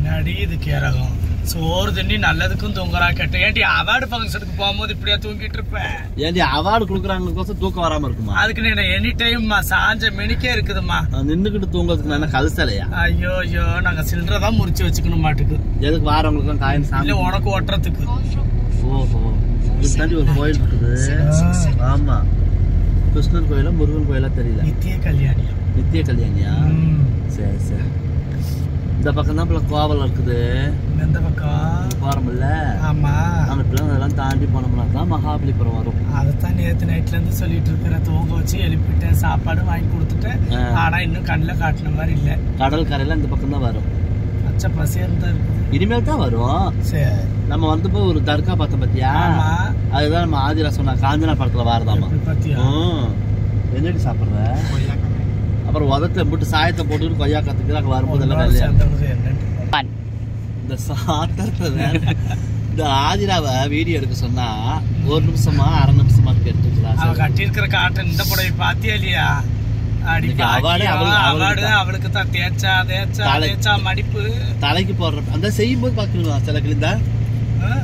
என்னடி இது கேரகம் சோறு தண்ணி நல்லதுக்கும் தூங்குறா கெட்ட ஏன்டி அவார்டு ஃபங்க்ஷனுக்கு போகும்போது இப்படியா தூங்கிட்டு இருப்பேன் ஏன்டி அவார்டு கொடுக்குறாங்களுக்கோசம் தூக்கம் வராம இருக்குமா அதுக்கு நீ எனி டைம் சாஞ்ச மெனிக்கே இருக்குதும்மா நின்னுக்கிட்டு தூங்குறதுக்கு நான் என்ன கழுசலையா ஐயோ ஐயோ நாங்க சில்லறை தான் முறிச்சு வச்சுக்கணும் மாட்டுக்கு எதுக்கு வாரவங்களுக்கு தான் காயின் சாமி இல்ல உனக்கு ஒட்டுறதுக்கு ஓஹோ இது தாண்டி ஒரு கோயில் இருக்குது ஆமா கிருஷ்ணன் கோயிலா முருகன் கோயிலா தெரியல நித்திய கல்யாணியம் நித்திய கல்யாணியா ம். சரி சரி இந்த பக்கம் தான் கோவல் இருக்குது எந்த பக்கம் போறோம்ல ஆமா அந்த பிள்ளை அதெல்லாம் தாண்டி போனோம்னா தான் மகாபலிபுரம் வரும் அதைத்தான் நேத்து நைட்ல இருந்து சொல்லிட்டு இருக்கிற தூங்க வச்சு எழுப்பிட்டேன் சாப்பாடு வாங்கி கொடுத்துட்டேன் ஆ. ஆனா இன்னும் கண்ணில் காட்டின மாதிரி இல்ல கடல் கரையில இந்த பக்கம் தான் வரும் பச்சை பசேர்னு தான் இருக்குது இனிமேல் தான் வரும் சரி நம்ம வந்தப்போ ஒரு தர்கா பார்த்தோம் பாத்தியா ஆமா அதுதான் நம்ம ஆதிரா சொன்ன காஞ்சனா படத்துல வாரதாமா எப்படி பாத்தியா ம். என்னடி சாப்பிடுற அப்புறம் உதத்துல போட்டு சாயத்தை போட்டுட்டு கொய்யா கத்துக்கு அங்க வரும்போது எல்லாம் உன்னோட வெள்ளையா சேர்ந்தவங்க என்னன்னு இந்த சாத்திரத்தை வேற இந்த ஆதிராவை வீடியோ எடுக்க சொன்னா ஒரு நிமிஷமா அரை நிமிஷமா அவ எடுத்துக்கலாம் கட்டியிருக்கிற காட்டன் இந்த புடவை பாத்தியா இல்லையா அடி இன்னைக்கு award பாக்கியா, அவளுக்கு- அவளுக்கு award தான். அவளுக்கு தான் தேய்ச்சா தேய்ச்சா தலை- தேய்ச்சா மடிப்பு தலைக்கு போடுற அந்த செய்யும் போது பாக்கணும் சில கிளிந்தா ஆ.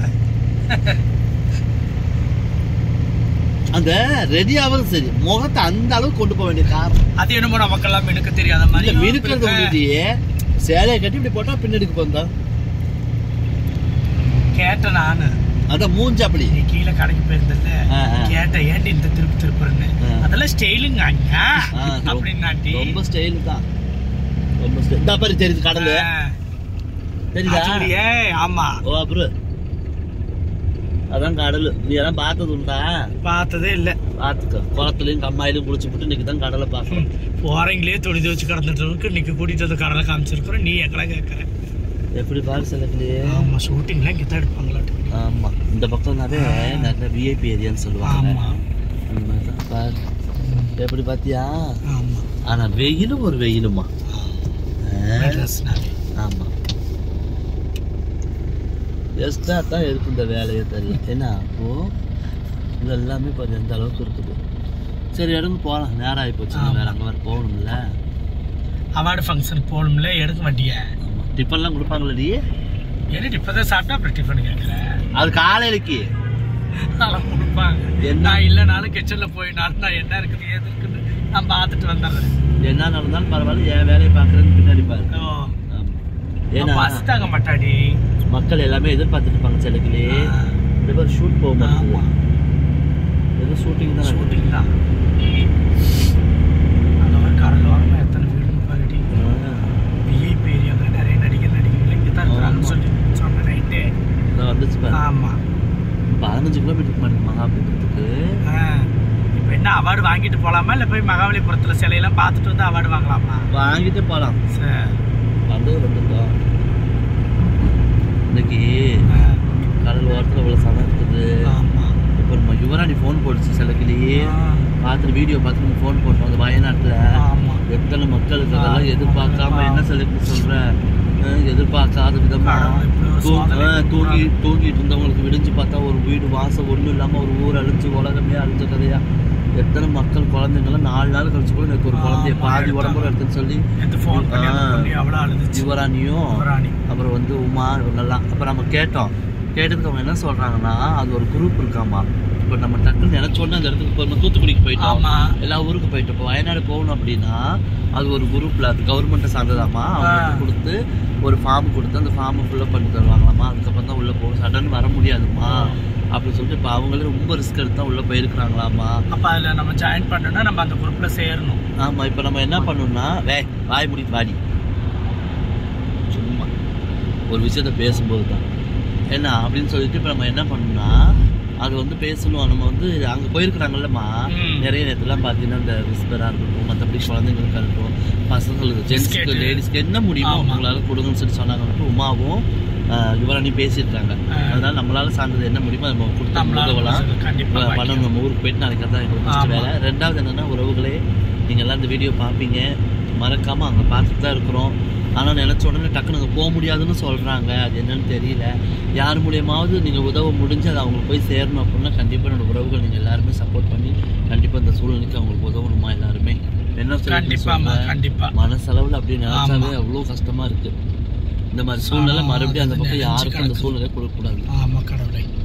அந்த ரெடி ஆவது சரி முகத்தை அந்த அளவுக்கு கொண்டு போக வேண்டிய காரணம் அது என்னமோ நமக்கெல்லாம் மினுக்கு தெரியாத இந்த மாதிரி மினுக்கிறது முடியே சேலையை கட்டி இப்படி போட்டா பின்னாடிக்கு போந்தா கேட்டேன் நானு அதான் மூஞ்சி அப்படி நீ கீழே கடைக்கு போயிருந்தல ஆ, ஆ. கேட்டேன் ஏன்டி இந்த திருப்பு திருப்புறன்னு ஆ. அதெல்லாம் ஸ்டைலுங்க ஆ, ரொம்ப- அப்படின்னாட்டி ரொம்ப ஸ்டைல் தான் ரொம்ப ஸ்டைல் இந்த பாரு தெரியுது கடலு தெரியுதா அதுலயே, ஆமா ஓ அப்புறம் அதான் கடல் நீ எல்லாம் பார்த்தது உண்டா பார்த்ததே இல்ல பார்த்துக்க குளத்துலயும் கம்மாயிலும் குளிச்சு போட்டு இன்னைக்கு தான் கடலை பார்க்கணும் போறீங்களே துணி துவச்சு கடந்துட்டு இருக்கு இன்னைக்கு கூட்டிட்டு வந்து கடலை காமிச்சிருக்கிறோம் நீ எங்கடா கேட்கற எப்படி பாரு சிலக்குலயே ஆமா ஷூட்டிங்லாம் இங்கே தான் எடுப்பாங்களாட்டு ஆமா இந்த பக்கம்னாவே நிறைய விஐபி ஏரியான்னு சொல்லுவாங்க ஆமா அந்த மாதிரி தான் பாரு எப்படி பாத்தியா ஆமா ஆனா வெயிலும் ஒரு வெயிலுமா ஆ, மெட்ராஸ்னாலே. ஆமா எஸ்டா தான் இருக்கு இந்த வேலையை தெரியல ஏன்னா அப்போ இது எல்லாமே பாரு எந்த அளவுக்கு இருக்குது சரி எடுங்க போகலாம் நேரம் ஆகி போச்சு வேற அங்கே வேற போகணும்ல அவார்டு ஃபங்க்ஷன் போகணும்ல எடுக்க மாட்டிய ஆமா டிஃபன்லாம் கொடுப்பாங்களடி ஏன்னா இப்பதான் சாப்பிட்டா அப்புறம் டிஃபன் கேட்குறேன் அது காலையிலக்கு அதெல்லாம் கொடுப்பாங்க என்ன? நான் இல்லைனாலும் கிச்சன்ல போயினாலும் நான் என்ன இருக்குது ஏது இருக்குன்னு நான் பார்த்துட்டு வந்துடுறேன் என்ன நடந்தாலும் பரவாயில்ல என் வேலையை பார்க்குறேன்னு பின்னாடி பாரு ஓ ஆமா. ஏன்னா பஸ் தாங்க மாட்டாடி மக்கள் எல்லாமே எதிர்பார்த்துட்டு இருப்பாங்க சிலக்கிலே இந்த மாதிரி ஷூட் போக ஆமா மாட்டேங்குது ஏதோ ஷூட்டிங் தான் நடக்குது. ஷூட்டிங் தான் அந்த மாதிரி கடல் ஓரமா எத்தனை வீடுன்னு பாருடி ஆ. விஐபி ஏரியாவில் நிறைய நடிகர் நடிகைகள் இங்கே தான் இருக்கிறாங்கன்னு சொல்லி சொன்ன நைட்டு இதோ வந்துச்சு பாரு ஆமா பதினஞ்சு கிலோமீட்டருக்கு மாட்டேங்குது மகாபலிபுரத்துக்கு இப்போ என்ன அவார்டு வாங்கிட்டு போலாமா இல்லை போய் மகாபலிபுரத்தில் சிலையெல்லாம் பார்த்துட்டு வந்து அவார்டு வாங்கலாமா வாங்கிட்டு போகலாம் சரி வந்து வந்துட்டோம் இன்னைக்கு கடல் ஓரத்தில் இவ்வளோ சதம் இருக்குது ஆமா இப்போ நம்ம யுவராணி ஃபோன் போட்டுச்சு சிலக்கிலேயே பார்த்துட்டு வீடியோ பார்த்துட்டு ஃபோன் போட்டோம் அந்த வயநாட்டில் ஆமா எத்தனை மக்களுக்கு அதெல்லாம் எதிர்பார்க்காம என்ன சிலக்கு சொல்ற அஹ் எதிர்பார்க்காத விதமா கடவுள் இப்படி ஒரு தூ- சோதனை அஹ் தூங்கி தூங்கிட்டு இருந்தவங்களுக்கு விடிஞ்சு பார்த்தா ஒரு வீடு வாசம் ஒன்றும் இல்லாம ஒரு ஊர் அழிஞ்சு உலகமே அழிஞ்ச கதையா எத்தனை மக்கள் குழந்தைங்களாம் நாலு நாள் கழிச்சு கூட எனக்கு ஒரு குழந்தைய ஆமா, பாதி எடுத்தாங்க. உடம்புல எடுத்துன்னு சொல்லி நேற்று ஃபோன் பண்ணி அந்த ஆ. பொண்ணு எவ்வளோ அழுதுச்சு யுவராணியும் யுவராணி அப்புறம் வந்து உமா இவங்கெல்லாம் அப்புறம் நம்ம கேட்டோம் கேட்டதுக்கு அவங்க என்ன சொல்றாங்கன்னா அது ஒரு குரூப் இருக்காமா இப்போ நம்ம டக்குன்னு நினைச்சோன்னே அந்த இடத்துக்கு இப்போ நம்ம தூத்துக்குடிக்கு போயிட்டோம் ஆமா எல்லா ஊருக்கு போயிட்டு இப்போ வயநாடு போகணும் அப்படின்னா அது ஒரு குரூப்ல அது கவர்மெண்ட்டை சார்ந்ததாமா அவங்க ஆ. கொடுத்து ஒரு ஃபார்ம் கொடுத்து அந்த ஃபார்மை ஃபுல்லப் பண்ணி தருவாங்களாமா அதுக்கப்புறம் தான் உள்ள போகும் சடன் வர முடியாதுமா அப்படின்னு சொல்லிட்டு இப்போ அவங்களே ரொம்ப ரிஸ்க் எடுத்து தான் உள்ள போயிருக்கிறாங்களாமா அப்போ அதில் நம்ம ஜாயின் பண்ணணும்னா நம்ம அந்த குரூப்பில் சேரணும் ஆமா இப்போ நம்ம என்ன பண்ணணும்னா வே வாய் முடிட்டு வாடி சும்மா ஒரு விஷயத்த பேசும்போது தான் என்ன அப்படின்னு சொல்லிட்டு இப்போ நம்ம என்ன பண்ணணும்னா அது வந்து பேசணும் நம்ம வந்து அங்கே போயிருக்கிறாங்கல்லம்மா ம். நிறைய நேரத்துலாம் பார்த்தீங்கன்னா இந்த விஸ்பராக இருக்கட்டும் மற்றபடி குழந்தைங்களுக்கு இருக்கட்டும் பசங்களுக்கு ஜென்ஸ்க்கு Biscuit. லேடிஸ்க்கு என்ன முடியுமோ ஆமா. அவங்களால கொடுங்கன்னு சொல்லி சொன்னாங்க உமாவும் ஆஹ், யுவராணி பேசியிருக்காங்க ஆ. அதனால நம்மளால சார்ந்தது என்ன முடியுமோ அதை நம்ம கொடுத்து நம்மளால உதவலாம் முடிஞ்சது கண்டிப்பா ப- பண்ணணும் நம்ம ஊருக்கு போயிட்டு நாளைக்கு தான் எங்களுக்கு first ஆமா. வேலை ரெண்டாவது என்னன்னா உறவுகளே நீங்கள் எல்லாம் இந்த வீடியோ பார்ப்பீங்க மறக்காம அங்கே பார்த்துட்டு தான் இருக்கிறோம் ஆனால் நினச்ச உடனே டக்குனு அங்கே போக முடியாதுன்னு சொல்கிறாங்க அது என்னன்னு தெரியல யார் மூலியமாவது நீங்கள் உதவ முடிஞ்சு அது அவங்களுக்கு போய் சேரணும் அப்படின்னா கண்டிப்பாக என்னோட உறவுகள் நீங்கள் எல்லாருமே சப்போர்ட் பண்ணி கண்டிப்பாக இந்த சூழ்நிலைக்கு அவங்களுக்கு உதவணுமா எல்லாருமே என்ன சொல்லி கண்டிப்பாம்மா சொல்றேன்? கண்டிப்பா மனசளவில் அப்படி நினைச்சாவே ஆமா. அவ்வளோ கஷ்டமா இருக்கு இந்த மாதிரி சூழ்நிலை ஆ, மறுபடியும் அந்த அது பக்கம் நிறைஞ்சு யாருக்கும் அந்த கிடக்குது. சூழ்நிலை கொடுக்கக்கூடாது ஆமா கடவுளே